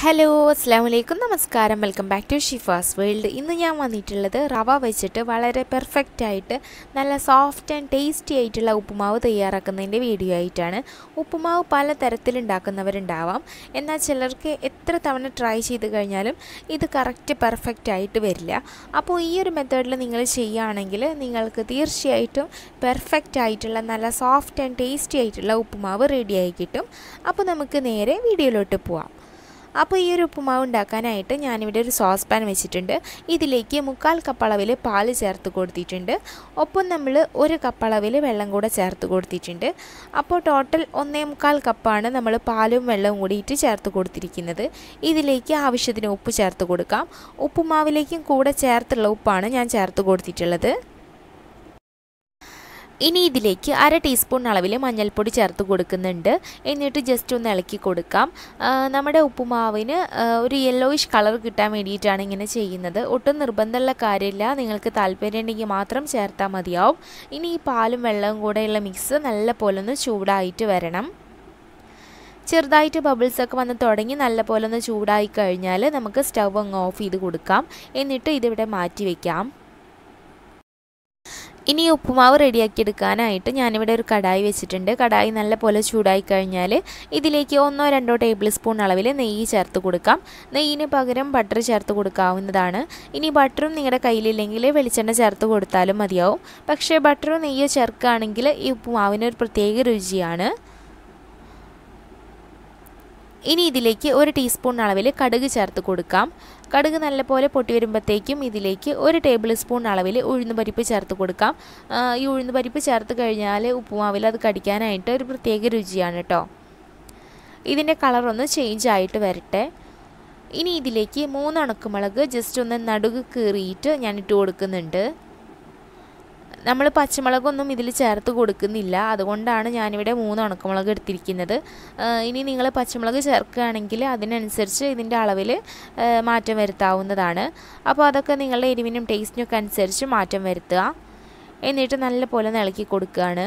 hello അസ്സാം വലൈക്കും നമസ്കാരം welcome back to Shifas world ഇന്ന് ഞാൻ വന്നിട്ടുള്ളത് റവ വെച്ചിട്ട് വളരെ പെർഫെക്റ്റ് ആയിട്ട് നല്ല സോഫ്റ്റ് ആൻഡ് ടേസ്റ്റി ആയിട്ടുള്ള ഉപ്പുമാവ് തയ്യാറാക്കുന്നതിൻ്റെ വീഡിയോ ആയിട്ടാണ് ഉപ്പുമാവ് പല തരത്തിലുണ്ടാക്കുന്നവരുണ്ടാവാം എന്നാൽ ചിലർക്ക് എത്ര തവണ ട്രൈ ചെയ്ത് കഴിഞ്ഞാലും ഇത് കറക്റ്റ് പെർഫെക്റ്റ് ആയിട്ട് വരില്ല അപ്പോൾ ഈ ഒരു മെത്തേഡിൽ നിങ്ങൾ ചെയ്യുകയാണെങ്കിൽ നിങ്ങൾക്ക് തീർച്ചയായിട്ടും പെർഫെക്റ്റ് ആയിട്ടുള്ള നല്ല സോഫ്റ്റ് ആൻഡ് ടേസ്റ്റി ആയിട്ടുള്ള ഉപ്പുമാവ് റെഡിയായി കിട്ടും അപ്പോൾ നമുക്ക് നേരെ വീഡിയോയിലോട്ട് പോവാം അപ്പോൾ ഈ ഒരു ഉപ്പുമാവ് ഉണ്ടാക്കാനായിട്ട് ഞാനിവിടെ ഒരു സോസ് പാൻ വെച്ചിട്ടുണ്ട് ഇതിലേക്ക് മുക്കാൽ കപ്പ് അളവിൽ പാൽ ചേർത്ത് കൊടുത്തിട്ടുണ്ട് ഒപ്പം നമ്മൾ ഒരു കപ്പ് അളവിൽ വെള്ളം കൂടെ ചേർത്ത് കൊടുത്തിട്ടുണ്ട് അപ്പോൾ ടോട്ടൽ ഒന്നേ മുക്കാൽ കപ്പാണ് നമ്മൾ പാലും വെള്ളവും കൂടിയിട്ട് ചേർത്ത് കൊടുത്തിരിക്കുന്നത് ഇതിലേക്ക് ആവശ്യത്തിന് ഉപ്പ് ചേർത്ത് കൊടുക്കാം ഉപ്പുമാവിലേക്കും കൂടെ ചേർത്തുള്ള ഉപ്പാണ് ഞാൻ ചേർത്ത് കൊടുത്തിട്ടുള്ളത് ഇനി ഇതിലേക്ക് അര ടീസ്പൂൺ അളവിൽ മഞ്ഞൾപ്പൊടി ചേർത്ത് കൊടുക്കുന്നുണ്ട് എന്നിട്ട് ജസ്റ്റ് ഒന്ന് ഇളക്കി കൊടുക്കാം നമ്മുടെ ഉപ്പുമാവിന് ഒരു യെല്ലോയിഷ് കളർ കിട്ടാൻ വേണ്ടിയിട്ടാണ് ഇങ്ങനെ ചെയ്യുന്നത് ഒട്ടും നിർബന്ധമുള്ള കാര്യമില്ല നിങ്ങൾക്ക് താല്പര്യമുണ്ടെങ്കിൽ മാത്രം ചേർത്താൽ മതിയാവും ഇനി ഈ പാലും വെള്ളവും കൂടെയുള്ള മിക്സ് നല്ല പോലെ ഒന്ന് ചൂടായിട്ട് വരണം ചെറുതായിട്ട് ബബിൾസൊക്കെ വന്ന് തുടങ്ങി നല്ല പോലെ ഒന്ന് ചൂടായി കഴിഞ്ഞാൽ നമുക്ക് സ്റ്റവ് അങ്ങ് ഓഫ് ചെയ്ത് കൊടുക്കാം എന്നിട്ട് ഇതിവിടെ മാറ്റി വയ്ക്കാം ഇനി ഉപ്പുമാവ് റെഡിയാക്കി എടുക്കാനായിട്ട് ഞാനിവിടെ ഒരു കടായി വെച്ചിട്ടുണ്ട് കടായി നല്ല പോലെ ചൂടായി കഴിഞ്ഞാൽ ഇതിലേക്ക് ഒന്നോ രണ്ടോ ടേബിൾ സ്പൂൺ അളവിൽ നെയ്യ് ചേർത്ത് കൊടുക്കാം നെയ്യിന് പകരം ബട്ടർ ചേർത്ത് കൊടുക്കാവുന്നതാണ് ഇനി ബട്ടറും നിങ്ങളുടെ കയ്യിലില്ലെങ്കിൽ വെളിച്ചെണ്ണ ചേർത്ത് കൊടുത്താലും മതിയാവും പക്ഷേ ബട്ടറും നെയ്യോ ചേർക്കുകയാണെങ്കിൽ ഈ ഉപ്പുമാവിന് ഒരു പ്രത്യേക രുചിയാണ് ഇനി ഇതിലേക്ക് ഒരു ടീസ്പൂൺ അളവിൽ കടുക് ചേർത്ത് കൊടുക്കാം കടുക് നല്ലപോലെ പൊട്ടി വരുമ്പോഴത്തേക്കും ഇതിലേക്ക് ഒരു ടേബിൾ സ്പൂൺ അളവിൽ ഉഴുന്നുപരിപ്പ് ചേർത്ത് കൊടുക്കാം ഈ ഉഴുന്നുപരിപ്പ് ചേർത്ത് കഴിഞ്ഞാൽ ഉപ്പുമാവിൽ അത് കടിക്കാനായിട്ട് ഒരു പ്രത്യേക രുചിയാണ് കേട്ടോ ഇതിൻ്റെ കളറൊന്ന് ചേഞ്ച് ആയിട്ട് വരട്ടെ ഇനി ഇതിലേക്ക് മൂന്ന് ഉണക്കമുളക് ജസ്റ്റ് ഒന്ന് നടുക് കീറിയിട്ട് ഞാൻ ഇട്ട് കൊടുക്കുന്നുണ്ട് നമ്മൾ പച്ചമുളകൊന്നും ഇതിൽ ചേർത്ത് കൊടുക്കുന്നില്ല അതുകൊണ്ടാണ് ഞാനിവിടെ മൂന്ന് ഉണക്കമുളക് എടുത്തിരിക്കുന്നത് ഇനി നിങ്ങൾ പച്ചമുളക് ചേർക്കുകയാണെങ്കിൽ അതിനനുസരിച്ച് ഇതിൻ്റെ അളവിൽ മാറ്റം വരുത്താവുന്നതാണ് അപ്പോൾ അതൊക്കെ നിങ്ങളുടെ എരിവിനും ടേസ്റ്റിനൊക്കെ അനുസരിച്ച് മാറ്റം വരുത്തുക എന്നിട്ട് നല്ല പോലെ ഇളക്കി കൊടുക്കുകയാണ്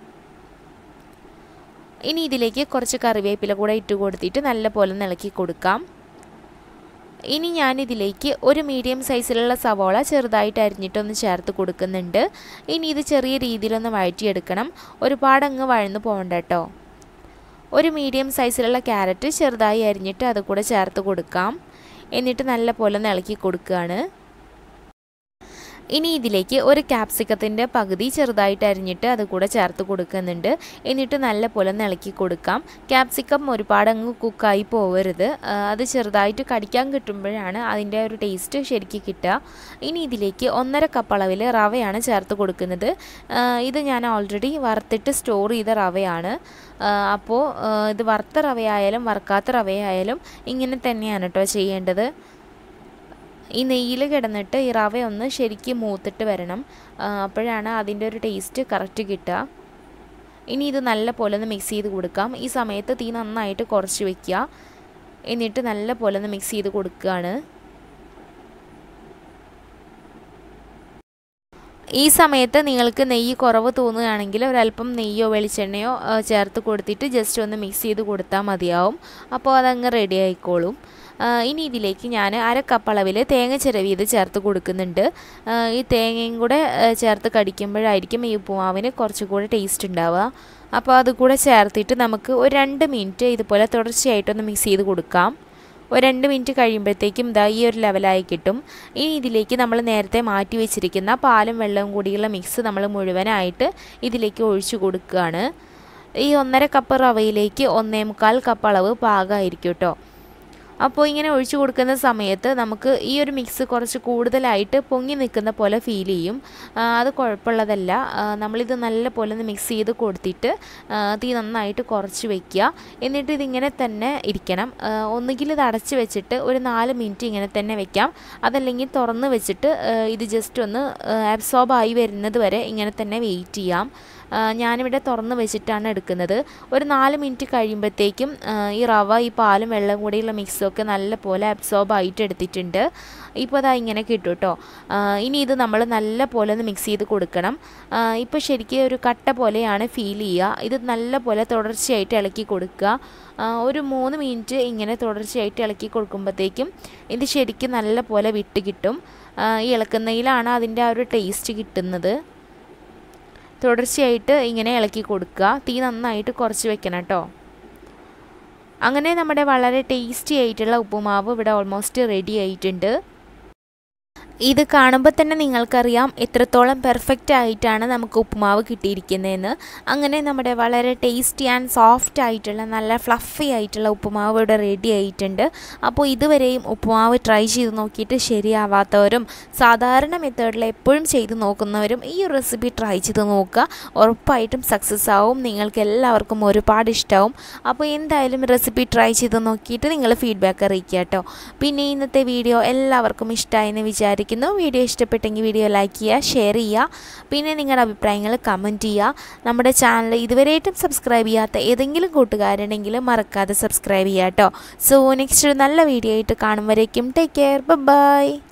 ഇനി ഇതിലേക്ക് കുറച്ച് കറിവേപ്പില കൂടെ ഇട്ട് കൊടുത്തിട്ട് നല്ല പോലെ ഇളക്കി കൊടുക്കാം ഇനി ഞാനിതിലേക്ക് ഒരു മീഡിയം സൈസിലുള്ള സവോള ചെറുതായിട്ട് അരിഞ്ഞിട്ടൊന്ന് ചേർത്ത് കൊടുക്കുന്നുണ്ട് ഇനി ഇത് ചെറിയ രീതിയിലൊന്ന് വഴറ്റിയെടുക്കണം ഒരുപാട് അങ്ങ് വഴന്നു പോകണ്ട കേട്ടോ ഒരു മീഡിയം സൈസിലുള്ള ക്യാരറ്റ് ചെറുതായി അരിഞ്ഞിട്ട് അത് കൂടെ ചേർത്ത് കൊടുക്കാം എന്നിട്ട് നല്ല പോലെ ഒന്ന് ഇളക്കി കൊടുക്കുകയാണ് ഇനി ഇതിലേക്ക് ഒരു ക്യാപ്സിക്കത്തിൻ്റെ പകുതി ചെറുതായിട്ട് അരിഞ്ഞിട്ട് അത് കൂടെ ചേർത്ത് കൊടുക്കുന്നുണ്ട് എന്നിട്ട് നല്ല പോലെ ഒന്ന് ഇളക്കി കൊടുക്കാം ക്യാപ്സിക്കം ഒരുപാട് അങ്ങ് കുക്കായി പോവരുത് അത് ചെറുതായിട്ട് കടിക്കാൻ കിട്ടുമ്പോഴാണ് അതിൻ്റെ ഒരു ടേസ്റ്റ് ശരിക്കും കിട്ടുക ഇനി ഇതിലേക്ക് ഒന്നര കപ്പ് അളവിൽ റവയാണ് ചേർത്ത് കൊടുക്കുന്നത് ഇത് ഞാൻ ഓൾറെഡി വറുത്തിട്ട് സ്റ്റോർ ചെയ്ത റവയാണ് അപ്പോൾ ഇത് വറുത്ത റവയായാലും വറുക്കാത്ത റവയായാലും ഇങ്ങനെ തന്നെയാണ് കേട്ടോ ചെയ്യേണ്ടത് ഈ നെയ്യിൽ കിടന്നിട്ട് ഈ റവ ഒന്ന് ശരിക്കും മൂത്തിട്ട് വരണം അപ്പോഴാണ് അതിൻ്റെ ഒരു ടേസ്റ്റ് കറക്റ്റ് കിട്ടുക ഇനി ഇത് നല്ല പോലെ ഒന്ന് മിക്സ് ചെയ്ത് കൊടുക്കാം ഈ സമയത്ത് തീ നന്നായിട്ട് കുറച്ച് വെക്കുക എന്നിട്ട് നല്ല പോലെ ഒന്ന് മിക്സ് ചെയ്ത് കൊടുക്കുകയാണ് ഈ സമയത്ത് നിങ്ങൾക്ക് നെയ്യ് കുറവ് തോന്നുകയാണെങ്കിൽ ഒരല്പം നെയ്യോ വെളിച്ചെണ്ണയോ ചേർത്ത് കൊടുത്തിട്ട് ജസ്റ്റ് ഒന്ന് മിക്സ് ചെയ്ത് കൊടുത്താൽ മതിയാവും അപ്പോൾ അതങ്ങ് റെഡി ആയിക്കോളും ഇനി ഇതിലേക്ക് ഞാൻ അര കപ്പ് അളവിൽ തേങ്ങ ചിരവിയത് ചേർത്ത് കൊടുക്കുന്നുണ്ട് ഈ തേങ്ങയും കൂടെ ചേർത്ത് കടിക്കുമ്പോഴായിരിക്കും ഈ ഉപ്പുമാവിന് കുറച്ചുകൂടെ ടേസ്റ്റ് ഉണ്ടാവുക അപ്പോൾ അത് കൂടെ ചേർത്തിട്ട് നമുക്ക് ഒരു രണ്ട് മിനിറ്റ് ഇതുപോലെ തുടർച്ചയായിട്ടൊന്ന് മിക്സ് ചെയ്ത് കൊടുക്കാം ഒരു രണ്ട് മിനിറ്റ് കഴിയുമ്പോഴത്തേക്കും ഇതാ ഈ ഒരു ലെവലായി കിട്ടും ഇനി ഇതിലേക്ക് നമ്മൾ നേരത്തെ മാറ്റി വെച്ചിരിക്കുന്ന പാലും വെള്ളവും കൂടിയുള്ള മിക്സ് നമ്മൾ മുഴുവനായിട്ട് ഇതിലേക്ക് ഒഴിച്ചു കൊടുക്കുകയാണ് ഈ ഒന്നര കപ്പ് റവയിലേക്ക് ഒന്നേ മുക്കാൽ കപ്പ് അളവ് പാകമായിരിക്കും കേട്ടോ അപ്പോൾ ഇങ്ങനെ ഒഴിച്ചു കൊടുക്കുന്ന സമയത്ത് നമുക്ക് ഈ ഒരു മിക്സ് കുറച്ച് കൂടുതലായിട്ട് പൊങ്ങി നിൽക്കുന്ന പോലെ ഫീൽ ചെയ്യും അത് കുഴപ്പമുള്ളതല്ല നമ്മളിത് നല്ല പോലെ ഒന്ന് മിക്സ് ചെയ്ത് കൊടുത്തിട്ട് തീ നന്നായിട്ട് കുറച്ച് വയ്ക്കുക എന്നിട്ട് ഇതിങ്ങനെ തന്നെ ഇരിക്കണം ഒന്നുകിൽ ഇത് അടച്ച് വെച്ചിട്ട് ഒരു നാല് മിനിറ്റ് ഇങ്ങനെ തന്നെ വെക്കാം അതല്ലെങ്കിൽ തുറന്ന് വെച്ചിട്ട് ഇത് ജസ്റ്റ് ഒന്ന് അബ്സോർബ് ആയി വരുന്നത് വരെ ഇങ്ങനെ തന്നെ വെയിറ്റ് ചെയ്യാം ഞാനിവിടെ തുറന്ന് വെച്ചിട്ടാണ് എടുക്കുന്നത് ഒരു നാല് മിനിറ്റ് കഴിയുമ്പോഴത്തേക്കും ഈ റവ ഈ പാലും വെള്ളം കൂടിയുള്ള മിക്സൊക്കെ നല്ലപോലെ അബ്സോർബ് ആയിട്ട് എടുത്തിട്ടുണ്ട് ഇപ്പോൾ അതാ ഇങ്ങനെ കിട്ടും കേട്ടോ ഇനി ഇത് നമ്മൾ നല്ല പോലെ ഒന്ന് മിക്സ് ചെയ്ത് കൊടുക്കണം ഇപ്പോൾ ശരിക്കും ഒരു കട്ട പോലെയാണ് ഫീൽ ചെയ്യുക ഇത് നല്ല പോലെ തുടർച്ചയായിട്ട് ഇളക്കി കൊടുക്കുക ഒരു മൂന്ന് മിനിറ്റ് ഇങ്ങനെ തുടർച്ചയായിട്ട് ഇളക്കി കൊടുക്കുമ്പോഴത്തേക്കും ഇത് ശരിക്കും നല്ല പോലെ വിട്ട് കിട്ടും ഈ ഇളക്കുന്നതിലാണ് അതിൻ്റെ ആ ഒരു ടേസ്റ്റ് കിട്ടുന്നത് തുടർച്ചയായിട്ട് ഇങ്ങനെ ഇളക്കി കൊടുക്കുക തീ നന്നായിട്ട് കുറച്ച് വെക്കണം കേട്ടോ അങ്ങനെ നമ്മുടെ വളരെ ടേസ്റ്റി ആയിട്ടുള്ള ഉപ്പുമാവ് ഇവിടെ ഓൾമോസ്റ്റ് റെഡി ആയിട്ടുണ്ട് ഇത് കാണുമ്പോൾ തന്നെ നിങ്ങൾക്കറിയാം എത്രത്തോളം പെർഫെക്റ്റ് ആയിട്ടാണ് നമുക്ക് ഉപ്പുമാവ് കിട്ടിയിരിക്കുന്നതെന്ന് അങ്ങനെ നമ്മുടെ വളരെ ടേസ്റ്റി ആൻഡ് സോഫ്റ്റ് ആയിട്ടുള്ള നല്ല ഫ്ലഫി ആയിട്ടുള്ള ഉപ്പുമാവ് ഇവിടെ റെഡി ആയിട്ടുണ്ട് അപ്പോൾ ഇതുവരെയും ഉപ്പുമാവ് ട്രൈ ചെയ്ത് നോക്കിയിട്ട് ശരിയാവാത്തവരും സാധാരണ മെത്തേഡിൽ എപ്പോഴും ചെയ്ത് നോക്കുന്നവരും ഈ ഒരു റെസിപ്പി ട്രൈ ചെയ്ത് നോക്കുക ഉറപ്പായിട്ടും സക്സസ് ആവും നിങ്ങൾക്ക് എല്ലാവർക്കും ഒരുപാട് ഇഷ്ടമാവും അപ്പോൾ എന്തായാലും റെസിപ്പി ട്രൈ ചെയ്ത് നോക്കിയിട്ട് നിങ്ങൾ ഫീഡ്ബാക്ക് അറിയിക്കുക കേട്ടോ പിന്നെ ഇന്നത്തെ വീഡിയോ എല്ലാവർക്കും ഇഷ്ടമായെന്ന് വിചാരിക്കും വിചാരിക്കുന്നു വീഡിയോ ഇഷ്ടപ്പെട്ടെങ്കിൽ വീഡിയോ ലൈക്ക് ചെയ്യുക ഷെയർ ചെയ്യുക പിന്നെ നിങ്ങളുടെ അഭിപ്രായങ്ങൾ കമൻറ്റ് ചെയ്യുക നമ്മുടെ ചാനൽ ഇതുവരെയായിട്ടും സബ്സ്ക്രൈബ് ചെയ്യാത്ത ഏതെങ്കിലും കൂട്ടുകാരുണ്ടെങ്കിൽ മറക്കാതെ സബ്സ്ക്രൈബ് ചെയ്യുക കേട്ടോ സോ നെക്സ്റ്റ് ഒരു നല്ല വീഡിയോ ആയിട്ട് കാണും വരേക്കും ടേക്ക് കെയർ ബൈ